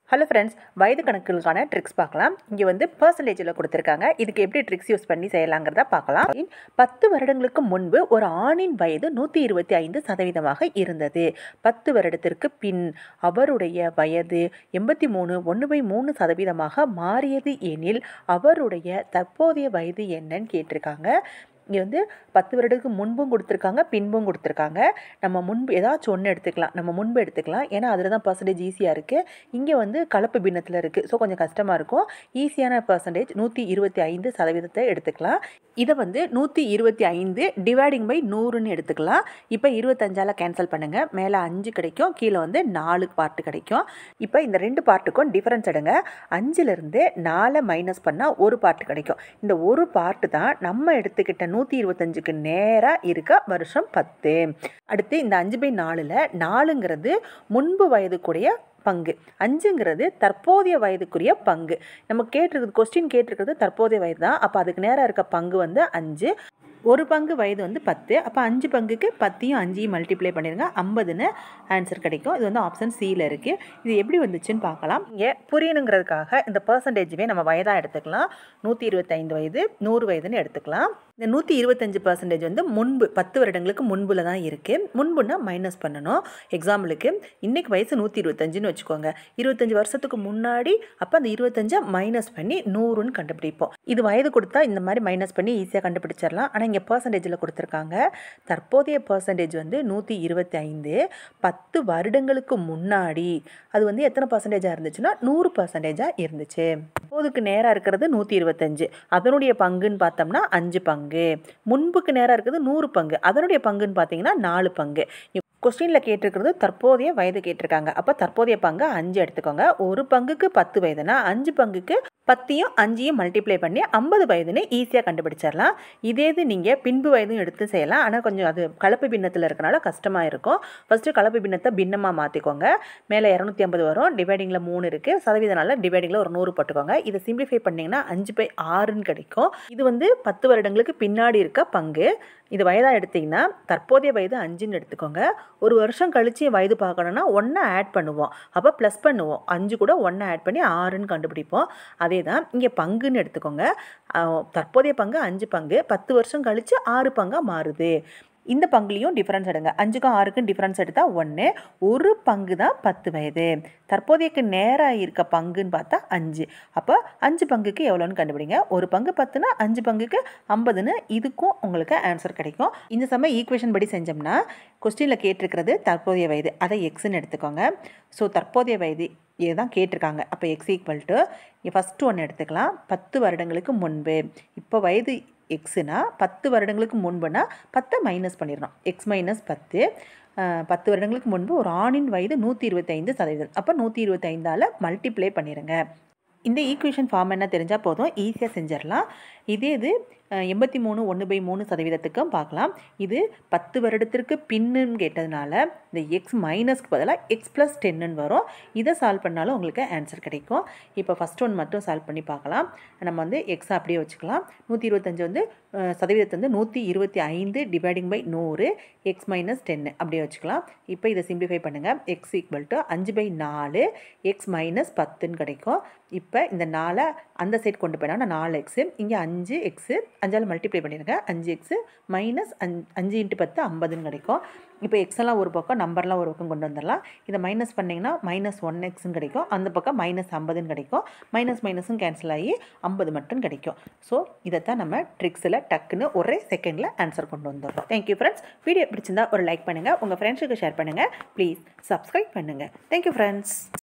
hello friends வயது கணக்குகளுக்கான tricks பார்க்கலாம் இங்கே வந்து பர்சன்டேஜில் கொடுத்துருக்காங்க இதுக்கு எப்படி ட்ரிக்ஸ் யூஸ் பண்ணி செய்யலாங்கிறத பார்க்கலாம் பத்து வருடங்களுக்கு முன்பு ஒரு ஆணின் வயது நூற்றி இருபத்தி ஐந்து சதவீதமாக இருந்தது பத்து வருடத்திற்கு பின் அவருடைய வயது எண்பத்தி மூணு ஒன்று பை மூணு சதவீதமாக மாறியது எனில் அவருடைய தற்போதைய வயது என்னன்னு கேட்டிருக்காங்க இங்கே வந்து பத்து வருடத்துக்கு முன்பும் கொடுத்துருக்காங்க பின்பும் கொடுத்துருக்காங்க நம்ம முன்பு ஏதாச்சும் ஒன்று எடுத்துக்கலாம் நம்ம முன்பு எடுத்துக்கலாம் ஏன்னா அதில் தான் பர்சன்டேஜ் ஈஸியாக இருக்குது இங்கே வந்து கலப்பு பின்னத்தில் இருக்குது ஸோ கொஞ்சம் கஷ்டமாக இருக்கும் ஈஸியான பர்சன்டேஜ் நூற்றி இருபத்தி ஐந்து சதவீதத்தை எடுத்துக்கலாம் இதை வந்து நூற்றி இருபத்தி ஐந்து டிவைடிங் பை நூறுன்னு எடுத்துக்கலாம் இப்போ இருபத்தஞ்சால் கேன்சல் பண்ணுங்கள் மேலே அஞ்சு கிடைக்கும் கீழே வந்து நாலு பார்ட்டு கிடைக்கும் இப்போ இந்த ரெண்டு பார்ட்டுக்கும் டிஃப்ரென்ஸ் எடுங்க அஞ்சுலேருந்து நாலை மைனஸ் பண்ணால் ஒரு பார்ட்டு கிடைக்கும் இந்த ஒரு பார்ட்டு தான் நம்ம எடுத்துக்கிட்ட நூற்றி இருபத்தஞ்சுக்கு நேராக இருக்க வருஷம் பத்து அடுத்து இந்த அஞ்சு பை நாலில் நாலுங்கிறது முன்பு வயதுக்குடைய பங்கு அஞ்சுங்கிறது தற்போதைய வயதுக்குரிய பங்கு நம்ம கேட்டிருக்கிறது கொஸ்டின் கேட்டிருக்கிறது தற்போதைய வயது தான் அப்போ அதுக்கு நேராக இருக்க பங்கு வந்து அஞ்சு ஒரு பங்கு வயது வந்து பத்து அப்போ அஞ்சு பங்குக்கு பத்தையும் அஞ்சையும் மல்டிப்ளை பண்ணிடுங்க ஐம்பதுன்னு ஆன்சர் கிடைக்கும் இது வந்து ஆப்ஷன் சியில் இருக்குது இது எப்படி வந்துச்சுன்னு பார்க்கலாம் இங்கே புரியணுங்கிறதுக்காக இந்த பர்சன்டேஜுமே நம்ம வயதாக எடுத்துக்கலாம் நூற்றி இருபத்தைந்து வயது நூறு வயதுன்னு எடுத்துக்கலாம் இந்த நூற்றி இருபத்தஞ்சு பர்சன்டேஜ் வந்து முன்பு பத்து வருடங்களுக்கு முன்புல தான் இருக்குது முன்புன்னா மைனஸ் பண்ணணும் எக்ஸாம்பிளுக்கு இன்றைக்கி வயசு நூற்றி இருபத்தஞ்சுன்னு வச்சுக்கோங்க இருபத்தஞ்சி வருஷத்துக்கு முன்னாடி அப்போ அந்த இருபத்தஞ்சை மைனஸ் பண்ணி நூறுன்னு கண்டுபிடிப்போம் இது வயது கொடுத்தா இந்த மாதிரி மைனஸ் பண்ணி ஈஸியாக கண்டுபிடிச்சிடலாம் ஆனால் இங்கே பர்சன்டேஜில் கொடுத்துருக்காங்க தற்போதைய பர்சன்டேஜ் வந்து நூற்றி இருபத்தி ஐந்து பத்து வருடங்களுக்கு முன்னாடி அது வந்து எத்தனை பர்சன்டேஜாக இருந்துச்சுன்னா நூறு பர்சன்டேஜாக இருந்துச்சு இப்போதுக்கு நேராக இருக்கிறது நூற்றி இருபத்தஞ்சு அதனுடைய பங்குன்னு பார்த்தோம்னா அஞ்சு பங்கு முன்புக்கு நேராக இருக்கிறது நூறு பங்கு அதனுடைய பங்குன்னு பார்த்தீங்கன்னா நாலு பங்கு கொஸ்டினில் கேட்டிருக்கிறது தற்போதைய வயது கேட்டிருக்காங்க அப்போ தற்போதைய பங்கு அஞ்சு எடுத்துக்கோங்க ஒரு பங்குக்கு பத்து வயதுனா அஞ்சு பங்குக்கு பத்தையும் அஞ்சையும் மல்டிப்ளை பண்ணி ஐம்பது வயதுன்னு ஈஸியாக கண்டுபிடிச்சிடலாம் இதே இது நீங்கள் பின்பு வயதும் எடுத்து செய்யலாம் ஆனால் கொஞ்சம் அது கலப்பு பின்னத்தில் இருக்கனால கஷ்டமாக இருக்கும் ஃபஸ்ட்டு கலப்பு பின்னத்தை பின்னமாக மாற்றிக்கோங்க மேலே இரநூத்தி ஐம்பது வரும் டிவைடிங்கில் மூணு இருக்குது சதவீதனால டிவைடிங்கில் ஒரு நூறு போட்டுக்கோங்க இதை சிம்பிளிஃபை பண்ணிங்கன்னா அஞ்சு பை ஆறுன்னு கிடைக்கும் இது வந்து பத்து வருடங்களுக்கு பின்னாடி இருக்க பங்கு இது வயதாக எடுத்திங்கன்னா தற்போதைய வயது அஞ்சுன்னு எடுத்துக்கோங்க ஒரு வருஷம் கழித்து வயது பார்க்கணுன்னா ஒன்றை ஆட் பண்ணுவோம் அப்போ ப்ளஸ் பண்ணுவோம் அஞ்சு கூட ஒன்றை ஆட் பண்ணி ஆறுன்னு கண்டுபிடிப்போம் அதே தான் இங்கே பங்குன்னு எடுத்துக்கோங்க தற்போதைய பங்கு அஞ்சு பங்கு பத்து வருஷம் கழித்து ஆறு பங்காக மாறுது இந்த பங்குலேயும் டிஃப்ரென்ஸ் எடுங்க அஞ்சுக்கும் ஆறுக்கும் டிஃப்ரென்ஸ் எடுத்தால் ஒன்று ஒரு பங்கு தான் பத்து வயது தற்போதையக்கு நேராக இருக்க பங்குன்னு பார்த்தா அஞ்சு அப்போ அஞ்சு பங்குக்கு எவ்வளோன்னு கண்டுபிடிங்க ஒரு பங்கு பத்துனா அஞ்சு பங்குக்கு ஐம்பதுன்னு இதுக்கும் உங்களுக்கு ஆன்சர் கிடைக்கும் இந்த சமயம் ஈக்குவேஷன் படி செஞ்சோம்னா கொஸ்டினில் கேட்டிருக்கிறது தற்போதைய வயது அதை எக்ஸ்ன்னு எடுத்துக்கோங்க ஸோ தற்போதைய வயது இதுதான் கேட்டிருக்காங்க அப்போ எக்ஸ் ஈக்குவல் டு ஃபஸ்ட்டு ஒன்று எடுத்துக்கலாம் பத்து வருடங்களுக்கு முன்பு இப்போ வயது எக்ஸுனா பத்து வருடங்களுக்கு முன்புனா பத்தை மைனஸ் பண்ணிடணும் எக்ஸ் மைனஸ் பத்து பத்து வருடங்களுக்கு முன்பு ஒரு ஆணின் வயது நூற்றி இருபத்தைந்து சதவீதம் அப்போ நூற்றி இருபத்தைந்தால் மல்டிப்ளை பண்ணிடுங்க இந்த ஈக்குவேஷன் ஃபார்ம் என்ன தெரிஞ்சால் போதும் ஈஸியாக செஞ்சிடலாம் இதே இது எண்பத்தி மூணு ஒன்று பை மூணு சதவீதத்துக்கும் பார்க்கலாம் இது பத்து வருடத்திற்கு பின்னுன்னு கேட்டதுனால இந்த எக்ஸ் மைனஸ்க்கு பதிலாக எக்ஸ் ப்ளஸ் டென்னுன்னு வரும் இதை சால்வ் பண்ணாலும் உங்களுக்கு ஆன்சர் கிடைக்கும் இப்போ ஃபஸ்ட் ஒன் மட்டும் சால்வ் பண்ணி பார்க்கலாம் நம்ம வந்து எக்ஸை அப்படியே வச்சுக்கலாம் நூற்றி இருபத்தஞ்சு வந்து சதவீதத்தை வந்து நூற்றி இருபத்தி ஐந்து டிவைடிங் பை நூறு எக்ஸ் மைனஸ் டென்னு அப்படியே வச்சுக்கலாம் இப்போ இதை சிம்பிளிஃபை பண்ணுங்கள் எக்ஸ் ஈக்குவல் டு அஞ்சு பை நாலு எக்ஸ் மைனஸ் பத்துன்னு கிடைக்கும் இப்போ இந்த நாலை அந்த சைட் கொண்டு போயினா நாலு எக்ஸு இங்கே அஞ்சு எக்ஸு அஞ்சால் மல்டிப்ளை பண்ணிடுங்க அஞ்சு எக்ஸு மைனஸ் அஞ் அஞ்சு இன்ட்டு பத்து ஐம்பதுன்னு கிடைக்கும் இப்போ எக்ஸெல்லாம் ஒரு பக்கம் நம்பர்லாம் ஒரு பக்கம் கொண்டு வந்துடலாம் இதை மைனஸ் பண்ணிங்கன்னா மைனஸ் ஒன் எக்ஸ்னு கிடைக்கும் அந்த பக்கம் மைனஸ் ஐம்பதுன்னு கிடைக்கும் மைனஸ் மைனஸும் கேன்சல் ஆகி ஐம்பது மட்டும் கிடைக்கும் ஸோ இதைத்தான் நம்ம ட்ரிக்ஸில் டக்குன்னு ஒரே செகண்டில் ஆன்சர் கொண்டு வந்துடுறோம் தேங்க்யூ ஃப்ரெண்ட்ஸ் வீடியோ பிடிச்சிருந்தா ஒரு லைக் பண்ணுங்கள் உங்கள் ஃப்ரெண்ட்ஸுக்கு ஷேர் பண்ணுங்கள் ப்ளீஸ் சப்ஸ்கிரைப் பண்ணுங்கள் தேங்க்யூ ஃப்ரெண்ட்ஸ்